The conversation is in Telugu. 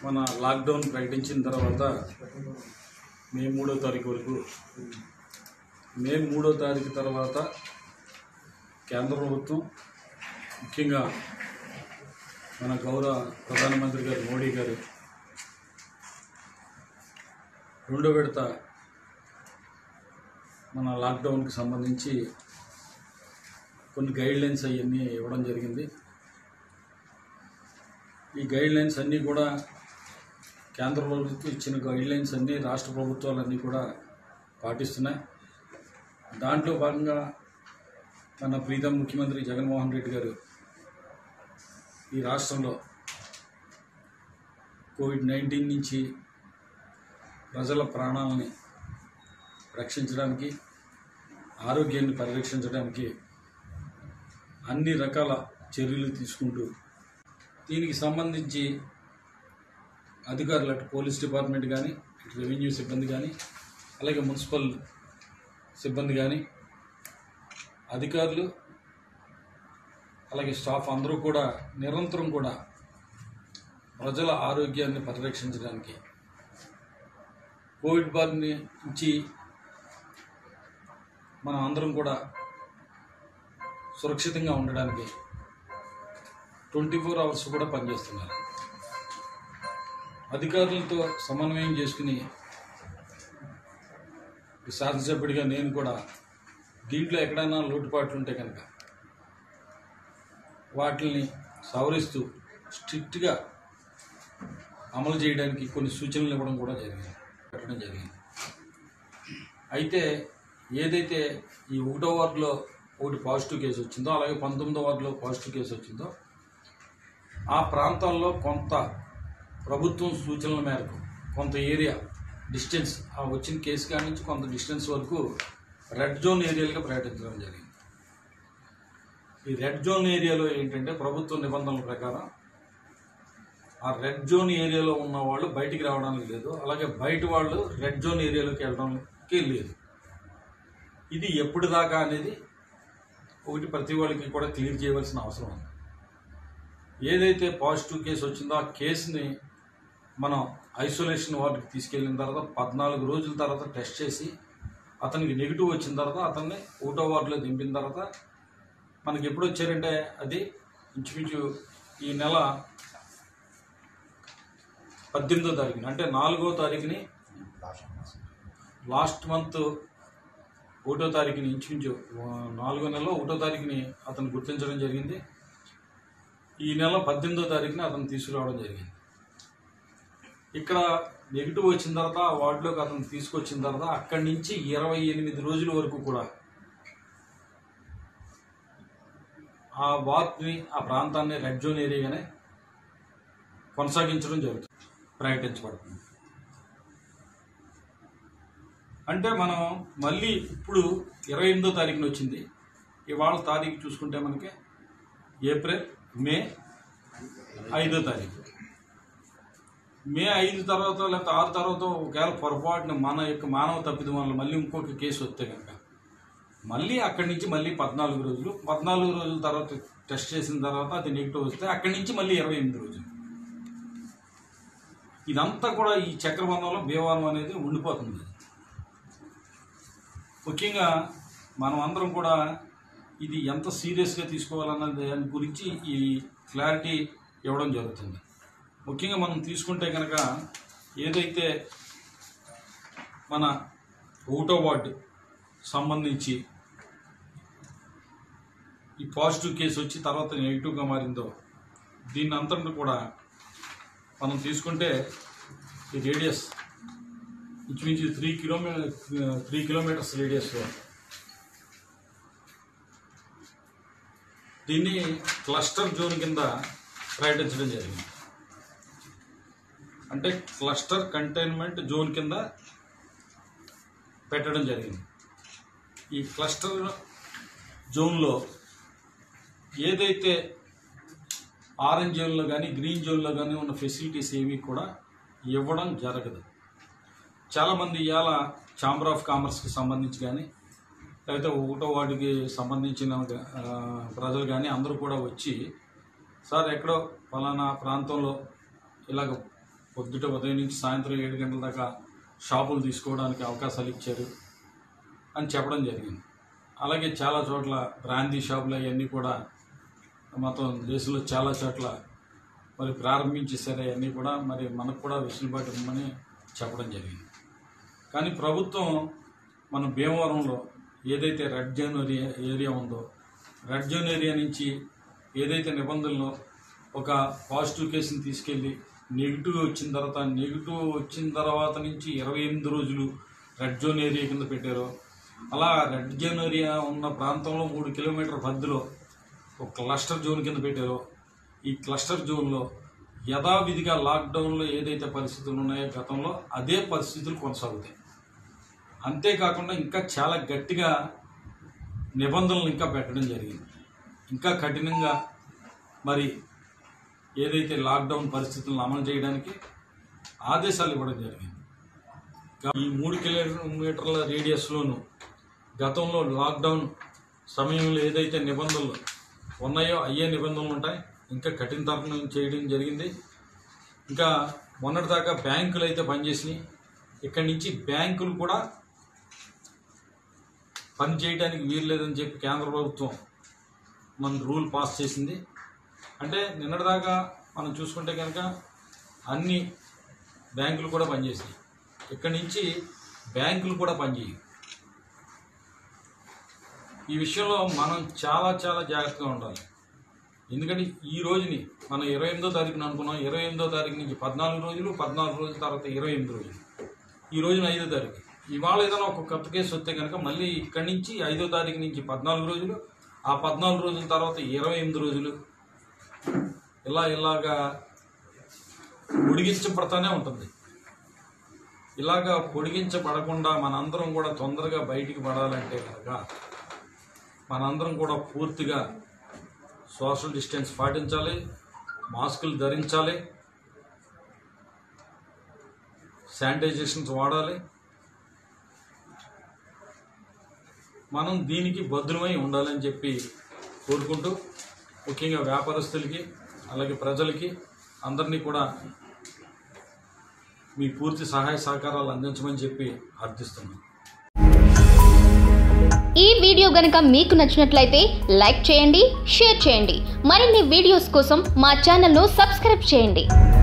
మన లాక్డౌన్ ప్రకటించిన తర్వాత మే మూడో తారీఖు వరకు మే మూడో తారీఖు తర్వాత కేంద్ర ప్రభుత్వం ముఖ్యంగా మన గౌరవ ప్రధానమంత్రి గారు మోడీ గారు రెండో విడత మన లాక్డౌన్కి సంబంధించి కొన్ని గైడ్ లైన్స్ అవన్నీ ఇవ్వడం జరిగింది ఈ గైడ్ లైన్స్ అన్నీ కూడా కేంద్ర ప్రభుత్వం ఇచ్చిన గైడ్ లైన్స్ అన్నీ రాష్ట్ర ప్రభుత్వాలన్నీ కూడా పాటిస్తున్నాయి దాంట్లో భాగంగా మన ప్రీతం ముఖ్యమంత్రి జగన్మోహన్ రెడ్డి గారు ఈ రాష్ట్రంలో కోవిడ్ నైన్టీన్ నుంచి ప్రజల ప్రాణాలని రక్షించడానికి ఆరోగ్యాన్ని పరిరక్షించడానికి అన్ని రకాల చర్యలు తీసుకుంటూ దీనికి సంబంధించి అధికారులు అటు పోలీస్ డిపార్ట్మెంట్ కానీ ఇటు రెవెన్యూ సిబ్బంది కానీ అలాగే మున్సిపల్ సిబ్బంది కానీ అధికారులు అలాగే స్టాఫ్ అందరూ కూడా నిరంతరం కూడా ప్రజల ఆరోగ్యాన్ని పరిరక్షించడానికి కోవిడ్ బారి నుంచి మనం అందరం కూడా సురక్షితంగా ఉండడానికి ట్వంటీ ఫోర్ అవర్స్ కూడా పనిచేస్తున్నారు అధికారులతో సమన్వయం చేసుకుని ఈ శాసనసభ్యుడిగా నేను కూడా దీంట్లో ఎక్కడైనా లోటుపాట్లు ఉంటే కనుక వాటిని సవరిస్తూ స్ట్రిక్ట్గా అమలు చేయడానికి కొన్ని సూచనలు ఇవ్వడం కూడా జరిగింది పెట్టడం జరిగింది అయితే ఏదైతే ఈ ఒకటో వార్డులో ఒకటి పాజిటివ్ కేసు వచ్చిందో అలాగే పంతొమ్మిదో వార్డులో పాజిటివ్ కేసు వచ్చిందో ఆ ప్రాంతాల్లో కొంత ప్రభుత్వం సూచనల మేరకు కొంత ఏరియా డిస్టెన్స్ ఆ వచ్చిన కేసు కాడి నుంచి కొంత డిస్టెన్స్ వరకు రెడ్ జోన్ ఏరియాలుగా ప్రకటించడం జరిగింది ఈ రెడ్ జోన్ ఏరియాలో ఏంటంటే ప్రభుత్వ నిబంధనల ప్రకారం ఆ రెడ్ జోన్ ఏరియాలో ఉన్న వాళ్ళు బయటికి రావడానికి లేదు అలాగే బయట వాళ్ళు రెడ్ జోన్ ఏరియాలోకి వెళ్ళడానికి లేదు ఇది ఎప్పుడు దాకా అనేది ఒకటి ప్రతి వాళ్ళకి కూడా క్లియర్ చేయవలసిన అవసరం ఉంది ఏదైతే పాజిటివ్ కేసు వచ్చిందో ఆ కేసుని మనం ఐసోలేషన్ వార్డుకి తీసుకెళ్ళిన తర్వాత పద్నాలుగు రోజుల తర్వాత టెస్ట్ చేసి అతనికి నెగిటివ్ వచ్చిన తర్వాత అతన్ని ఒకటో వార్డులో దింపిన తర్వాత మనకి ఎప్పుడు వచ్చారంటే అది ఇంచుమించు ఈ నెల పద్దెనిమిదో తారీఖున అంటే నాలుగో తారీఖుని లాస్ట్ మంత్ ఒకటో తారీఖుని ఇంచుమించు ఆ, నాలుగో నెలలో ఒకటో తారీఖుని అతను గుర్తించడం జరిగింది ఈ నెల పద్దెనిమిదో తారీఖున అతను తీసుకురావడం జరిగింది ఇక్కడ నెగిటివ్ వచ్చిన తర్వాత ఆ వార్డులోకి అతను తీసుకొచ్చిన తర్వాత అక్కడి నుంచి ఇరవై ఎనిమిది రోజుల వరకు కూడా ఆ వార్డ్ని ఆ ప్రాంతాన్ని రెడ్ జోన్ ఏరియాగానే కొనసాగించడం జరుగుతుంది ప్రకటించబడుతుంది అంటే మనం మళ్ళీ ఇప్పుడు ఇరవై ఎనిమిదో తారీఖున వచ్చింది ఇవాళ తారీఖు చూసుకుంటే మనకి ఏప్రిల్ మే ఐదో తారీఖు మే ఐదు తర్వాత లేకపోతే ఆరు తర్వాత ఒకవేళ పొరపాటున మన యొక్క మానవ తప్పిదం వల్ల మళ్ళీ ఇంకొక కేసు వస్తే కనుక మళ్ళీ అక్కడి నుంచి మళ్ళీ పద్నాలుగు రోజులు పద్నాలుగు రోజుల తర్వాత టెస్ట్ చేసిన తర్వాత అది నెగిటివ్ వస్తే అక్కడి నుంచి మళ్ళీ ఇరవై ఎనిమిది రోజులు ఇదంతా కూడా ఈ చక్రబంధంలో భీమవరం అనేది ఉండిపోతుంది ముఖ్యంగా మనం అందరం కూడా ఇది ఎంత సీరియస్గా తీసుకోవాలన్న దాని గురించి ఈ క్లారిటీ ఇవ్వడం జరుగుతుంది ముఖ్యంగా మనం తీసుకుంటే కనుక ఏదైతే మన ఒకటో వార్డు సంబంధించి ఈ పాజిటివ్ కేసు వచ్చి తర్వాత నెగిటివ్గా మారిందో దీన్ని అంతటి కూడా మనం తీసుకుంటే ఈ రేడియస్ ఇంచుమించు త్రీ కిలోమీటర్ త్రీ కిలోమీటర్స్ రేడియస్లో దీన్ని క్లస్టర్ జోన్ కింద ప్రకటించడం జరిగింది అంటే క్లస్టర్ కంటైన్మెంట్ జోన్ కింద పెట్టడం జరిగింది ఈ క్లస్టర్ జోన్లో ఏదైతే ఆరెంజ్ జోన్లో కానీ గ్రీన్ జోన్లో కానీ ఉన్న ఫెసిలిటీస్ ఏవి కూడా ఇవ్వడం జరగదు చాలామంది ఇవాళ ఛాంబర్ ఆఫ్ కామర్స్కి సంబంధించి కానీ లేకపోతే ఒకటో వార్డుకి సంబంధించిన ఆ, ప్రజలు కానీ అందరూ కూడా వచ్చి సార్ ఎక్కడో ఫలానా ప్రాంతంలో ఇలాగ పొద్దుట ఉదయం నుంచి సాయంత్రం ఏడు గంటల దాకా షాపులు తీసుకోవడానికి అవకాశాలు ఇచ్చారు అని చెప్పడం జరిగింది అలాగే చాలా చోట్ల బ్రాందీ షాపులు అవన్నీ కూడా మొత్తం దేశంలో చాలా చోట్ల మరి ప్రారంభించేసారు అవన్నీ కూడా మరి మనకు కూడా వెసులుబాటు ఇవ్వమని చెప్పడం జరిగింది కానీ ప్రభుత్వం మన భీమవరంలో ఏదైతే రెడ్ జోన్ ఏరియా ఏరియా ఉందో రెడ్ జోన్ ఏరియా నుంచి ఏదైతే నిబంధనలో ఒక పాజిటివ్ కేసుని తీసుకెళ్ళి నెగిటివ్ వచ్చిన తర్వాత నెగిటివ్ వచ్చిన తర్వాత నుంచి ఇరవై ఎనిమిది రోజులు రెడ్ జోన్ ఏరియా కింద పెట్టారో అలా రెడ్ జోన్ ఏరియా ఉన్న ప్రాంతంలో మూడు కిలోమీటర్ పరిధిలో ఒక క్లస్టర్ జోన్ కింద పెట్టారో ఈ క్లస్టర్ జోన్లో యథావిధిగా లాక్డౌన్లో ఏదైతే పరిస్థితులు ఉన్నాయో గతంలో అదే పరిస్థితులు కొనసాగుతాయి అంతేకాకుండా ఇంకా చాలా గట్టిగా నిబంధనలు ఇంకా పెట్టడం జరిగింది ఇంకా కఠినంగా మరి ఏదైతే లాక్డౌన్ పరిస్థితులను అమలు చేయడానికి ఆదేశాలు ఇవ్వడం జరిగింది ఈ మూడు కిలోమీటర్ల రేడియస్లోను గతంలో లాక్డౌన్ సమయంలో ఏదైతే నిబంధనలు ఉన్నాయో అయ్యే నిబంధనలు ఉంటాయి ఇంకా కఠినతరం చేయడం జరిగింది ఇంకా మొన్నటిదాకా బ్యాంకులు అయితే పనిచేసినాయి ఇక్కడి నుంచి బ్యాంకులు కూడా పని చేయడానికి వీలు లేదని చెప్పి కేంద్ర ప్రభుత్వం మన రూల్ పాస్ చేసింది అంటే నిన్నటిదాకా మనం చూసుకుంటే కనుక అన్ని బ్యాంకులు కూడా పనిచేసాయి ఇక్కడి నుంచి బ్యాంకులు కూడా పనిచేయవు ఈ విషయంలో మనం చాలా చాలా జాగ్రత్తగా ఉండాలి ఎందుకంటే ఈ రోజుని మనం ఇరవై ఎనిమిదో తారీఖున అనుకున్నాం ఇరవై ఎనిమిదో తారీఖు నుంచి పద్నాలుగు రోజులు పద్నాలుగు రోజుల తర్వాత ఇరవై ఎనిమిది రోజులు ఈ రోజున ఐదో తారీఖు ఇవాళ ఏదైనా ఒక కొత్త కేసు వస్తే కనుక మళ్ళీ ఇక్కడి నుంచి ఐదో తారీఖు నుంచి పద్నాలుగు రోజులు ఆ పద్నాలుగు రోజుల తర్వాత ఇరవై ఎనిమిది రోజులు ఇలా ఇలాగా పొడిగించబడతానే ఉంటుంది ఇలాగా పొడిగించబడకుండా మనందరం కూడా తొందరగా బయటికి పడాలంటే కనుక మనందరం కూడా పూర్తిగా సోషల్ డిస్టెన్స్ పాటించాలి మాస్కులు ధరించాలి శానిటైజేషన్స్ వాడాలి మనం దీనికి భద్రమై ఉండాలని చెప్పి కోరుకుంటూ ముఖ్యంగా వ్యాపారస్తులకి అలాగే ప్రజలకి అందరినీ కూడా మీ పూర్తి సహాయ సహకారాలు అందించమని చెప్పి అర్థిస్తున్నాను ఈ వీడియో గనక మీకు నచ్చినట్లయితే లైక్ చేయండి షేర్ చేయండి మరిన్ని వీడియోస్ కోసం మా ఛానల్ను సబ్స్క్రైబ్ చేయండి